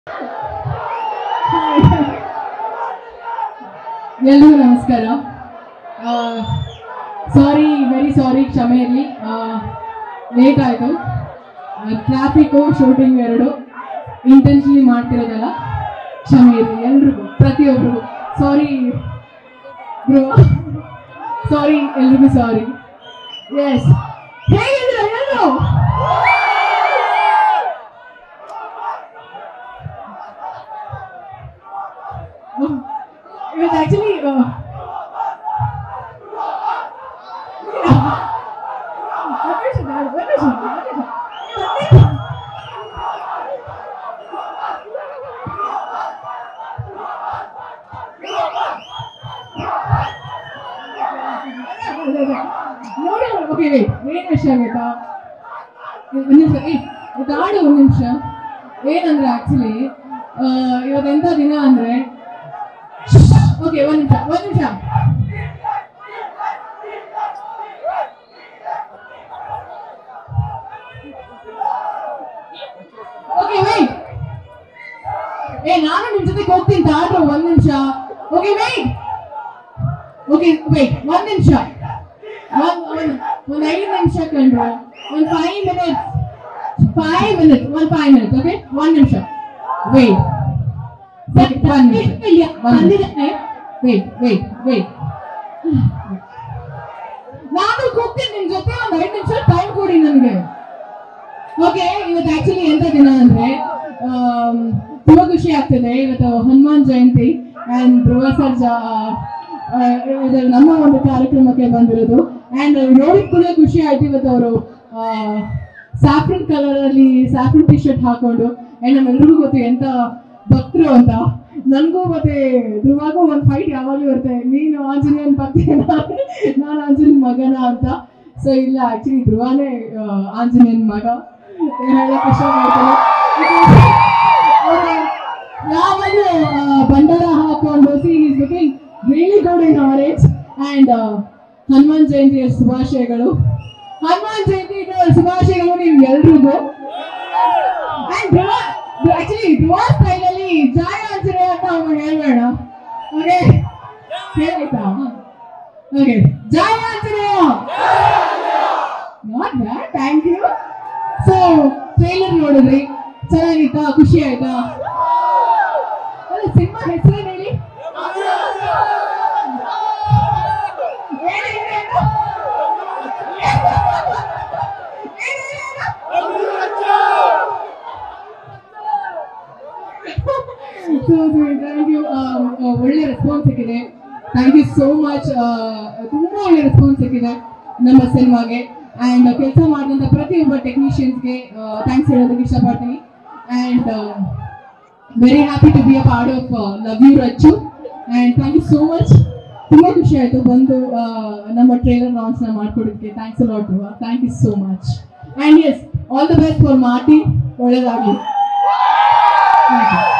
ಎಲ್ರಿಗೂ ನಮಸ್ಕಾರ sorry very sorry ಕ್ಷಮೆ ಇರಲಿ ಲೇಟ್ ಆಯಿತು ಟ್ರಾಫಿಕ್ಕು ಶೂಟಿಂಗ್ ಎರಡು ಇಂಟೆನ್ಷನ್ಲಿ ಮಾಡ್ತಿರೋದಲ್ಲ ಕ್ಷಮೆ ಇರಲಿ ಎಲ್ರಿಗೂ ಪ್ರತಿಯೊಬ್ಬರಿಗೂ ಸಾರಿ ಬ್ರೋ ಸಾರಿ ಎಲ್ರಿಗೂ ಸಾರಿ ಎಸ್ ಹೇಗಿದ್ದೀರಾ ಎಲ್ಲರೂ ಇವತ್ತು ಆಕ್ಚುಲಿ ನೋಡಿ ಓಕೆ ವೇಟ್ ಏನು ವಿಷಯ ಗೊತ್ತಾ ಒಂದು ನಿಮಿಷ ಏ ಗಾಡಿ ಒಂದು ನಿಮಿಷ ಏನಂದ್ರೆ ಆಕ್ಚುಲಿ ಇವತ್ತು ಎಂಥ ದಿನ ಅಂದ್ರೆ ಓಕೆ ಒಂದು ನಿಮಿಷ ಒಂದು ನಿಮಿಷ ಓಕೆ ವೇಟ್ ಏ ನಾನು ನಿಮ್ ಜೊತೆ ಹೋಗ್ತೀನಿ ತಾಡ್ರು ಒಂದ್ ನಿಮಿಷ ಓಕೆ ವೇಟ್ ಓಕೆ ವೇಟ್ ಒಂದ್ ನಿಮಿಷ ಒಂದ್ ಒಂದ್ ಒಂದ್ ಐದು ನಿಮಿಷ ಕಂಡ್ರು ಒಂದ್ ಫೈವ್ ಮಿನಿಟ್ಸ್ ಫೈವ್ ಮಿನಿಟ್ಸ್ ಒಂದ್ ಫೈವ್ ಮಿನಿಟ್ಸ್ ಓಕೆ ಒಂದ್ ನಿಮಿಷ ವೇಟ್ ಒಂದ್ ನಿಮಿಷ ವೇಟ್ ವೇಟ್ ವೇಟ್ ನಾನು ಕೂಗ್ತೀನಿ ನಿಮ್ ಜೊತೆ ಒಂದ್ ಐದು ನಿಮಿಷ ಟೈಮ್ ಕೊಡಿ ನನಗೆ ಓಕೆ ಇವತ್ತು ಆಕ್ಚುಲಿ ಎಂತ ದಿನ ಅಂದ್ರೆ ಆಮ್, ತುಂಬಾ ಖುಷಿ ಆಗ್ತಿದೆ ಇವತ್ತು ಹನುಮಾನ್ ಜಯಂತಿ ಅಂಡ್ ಧ್ರುವ ಸರ್ಜ ಇದು ನಮ್ಮ ಒಂದು ಕಾರ್ಯಕ್ರಮಕ್ಕೆ ಬಂದಿರೋದು ಅಂಡ್ ನೋಡಿದ ಕೂಡ ಖುಷಿ ಆಯ್ತು ಇವತ್ತು ಅವರು ಸ್ಯಾಫ್ರನ್ ಕಲರ್ ಅಲ್ಲಿ ಸ್ಯಾಫ್ರನ್ ಟಿ ಶರ್ಟ್ ಹಾಕೊಂಡು ಅಂಡ್ ನಮ್ಮೆಲ್ರಿಗೂ ಗೊತ್ತು ಎಂತ ಭಕ್ತರು ಅಂತ ನನಗೂ ಮತ್ತೆ ಧ್ರುವಾಗೂ ಒಂದು ಫೈಟ್ ಯಾವಾಗಲೂ ಇರುತ್ತೆ ನೀನು ಆಂಜನೇಯನ್ ಭಕ್ತೇನ ನಾನು ಆಂಜನೇಯನ್ ಮಗನ ಅಂತ ಸೊ ಇಲ್ಲ ಆಕ್ಚುಲಿ ಧ್ರುವಾನೇ ಆ, ಆಂಜನೇಯನ್ ಮಗ ಹೇಳಕ್ ಇಷ್ಟ ಮಾಡ್ತೀನಿ ಯಾವಾಗಲೂ ಬಂಡಾರ ಹಾಕೊಂಡು she is looking really good in orange and Hanuman ಜಯಂತಿಯ ಶುಭಾಶಯಗಳು ಹನುಮಾನ್ ಜಯಂತಿ ಶುಭಾಶಯಗಳು ನಿಮ್ಗೆ ಎಲ್ರಿಗೂ ಅಂಡ್ ಆಕ್ಚುಲಿ ಧ್ರುವ ಸ್ಟೈಲ್ ಅಲ್ಲಿ ಜಯ ಆಂಜನೇಯ ಅಂತ ಅವ್ನು ಹೇಳ್ಬೇಡ ಓಕೆ ಹೇಳಾಯ್ತಾ ಓಕೆ ಜಯ Anjaneya not bad thank you so trailer ನೋಡಿದ್ರಿ ಚೆನ್ನಾಗಿತ್ತಾ ಖುಷಿ ಆಯ್ತಾ ಅಲ್ಲ ಸಿನಿಮಾ ಹೆಸರೇನು ಹೇಳಿ ಹೇಳಿ, ಹೇಳಿ, ಹೇಳು. ಹೇಳಿ, ಹೇಳಿ, ಹೇಳು. ಸೊ ಥ್ಯಾಂಕ್ ಯು ಒಳ್ಳೆ ರೆಸ್ಪಾನ್ಸ್ ಸಿಕ್ಕಿದೆ ಥ್ಯಾಂಕ್ ಯು ಸೋ ಮಚ್ ತುಂಬ ಒಳ್ಳೆ ರೆಸ್ಪಾನ್ಸ್ ಸಿಕ್ಕಿದೆ ನಮ್ಮ ಸಿನಿಮಾಗೆ ಆ್ಯಂಡ್ ಕೆಲಸ ಮಾಡಿದಂಥ ಪ್ರತಿಯೊಬ್ಬ ಟೆಕ್ನಿಷಿಯನ್ಸ್ಗೆ ಥ್ಯಾಂಕ್ಸ್ ಹೇಳೋದಕ್ಕೆ ಇಷ್ಟಪಡ್ತೀನಿ and very happy to be a part of love you Rachchu and thank you so much ತುಂಬ ಖುಷಿ ಆಯಿತು ಬಂದು ಆ, ನಮ್ಮ ಟ್ರೈಲರ್ ಲಾಂಚ್ನ ಮಾಡ್ಕೊಡೋದಕ್ಕೆ thanks lot thank you so much and yes all the best for Marty ಒಳ್ಳೆಯದಾಗಲಿ thank you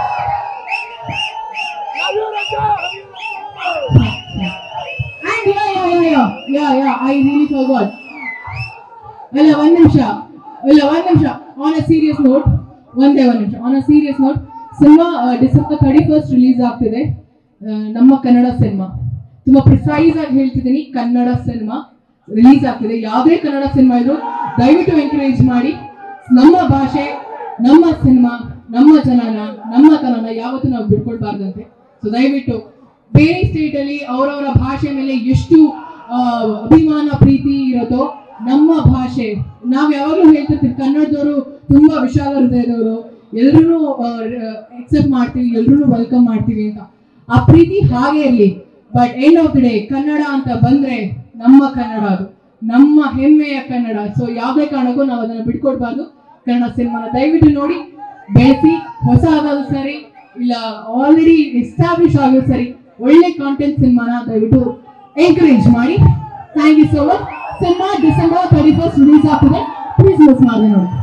And yeah, yeah, yeah, yeah, yeah, yeah, I really forgot. ಅಲ್ಲ ಒಂದ್ ನಿಮಿಷ ಅಲ್ಲ ಒಂದ್ ನಿಮಿಷ ಆನ್ ಅ ಸೀರಿಯಸ್ ನೋಟ್ ಒಂದೇ ಒಂದ್ ನಿಮಿಷ on a serious note cinema December thirty first release ಆಗ್ತಿದೆ ಆ, ನಮ್ಮ ಕನ್ನಡ ಸಿನಿಮಾ ತುಂಬಾ ಪ್ರಿಸೈಸ್ ಆಗಿ ಹೇಳ್ತಿದ್ದೀನಿ ಕನ್ನಡ ಸಿನಿಮಾ ರಿಲೀಸ್ ಆಗ್ತಿದೆ ಯಾವುದೇ ಕನ್ನಡ ಸಿನಿಮಾ ಇದ್ರು ದಯವಿಟ್ಟು ಎಂಕರೇಜ್ ಮಾಡಿ ನಮ್ಮ ಭಾಷೆ ನಮ್ಮ ಸಿನಿಮಾ ನಮ್ಮ ಜನನ ನಮ್ಮ ತನನ ಯಾವತ್ತೂ ನಾವು ಬಿಡ್ಕೊಳ್ಬಾರ್ದಂತೆ ಸೊ ದಯವಿಟ್ಟು ಬೇರೆ ಸ್ಟೇಟ್ ಅಲ್ಲಿ ಅವರವರ ಭಾಷೆ ಮೇಲೆ ಎಷ್ಟು ಆ, ಅಭಿಮಾನ ಪ್ರೀತಿ ಇರುತ್ತೋ ನಮ್ಮ ಭಾಷೆ ನಾವ್ ಯಾವಾಗಲೂ ಹೇಳ್ತಿರ್ತೀವಿ ಕನ್ನಡದವರು ತುಂಬಾ ವಿಶಾಲ ಹೃದಯದವರು ಎಲ್ರೂ ಎಕ್ಸೆಪ್ಟ್ ಮಾಡ್ತೀವಿ ಎಲ್ರೂ ವೆಲ್ಕಮ್ ಮಾಡ್ತೀವಿ ಅಂತ ಆ ಪ್ರೀತಿ ಹಾಗೆ ಇರ್ಲಿ but end of the day Kannada ಅಂತ ಬಂದ್ರೆ ನಮ್ಮ ಕನ್ನಡ ಅದು ನಮ್ಮ ಹೆಮ್ಮೆಯ ಕನ್ನಡ ಸೊ ಯಾವುದೇ ಕಾರಣಕ್ಕೂ ನಾವು ಅದನ್ನ ಬಿಟ್ಕೊಡ್ಬಾರ್ದು ಕನ್ನಡ ಸಿನಿಮಾನ ದಯವಿಟ್ಟು ನೋಡಿ ಬೆಳೆಸಿ ಹೊಸ ಆದಾದ್ರು ಸರಿ ಇಲ್ಲ ಆಲ್ರೆಡಿ ಎಸ್ಟಾಬ್ಲಿಷ್ ಆಗೋದು ಸರಿ ಒಳ್ಳೆ ಕಾಂಟೆಂಟ್ ಸಿನಿಮಾನ ದಯವಿಟ್ಟು ಎಂಕರೇಜ್ ಮಾಡಿ thank you so much cinema December thirty first release ಆಗ್ತದೆ ಪ್ಲೀಸ್ ಮಿಸ್ ಮಾಡಿ ನೋಡಿ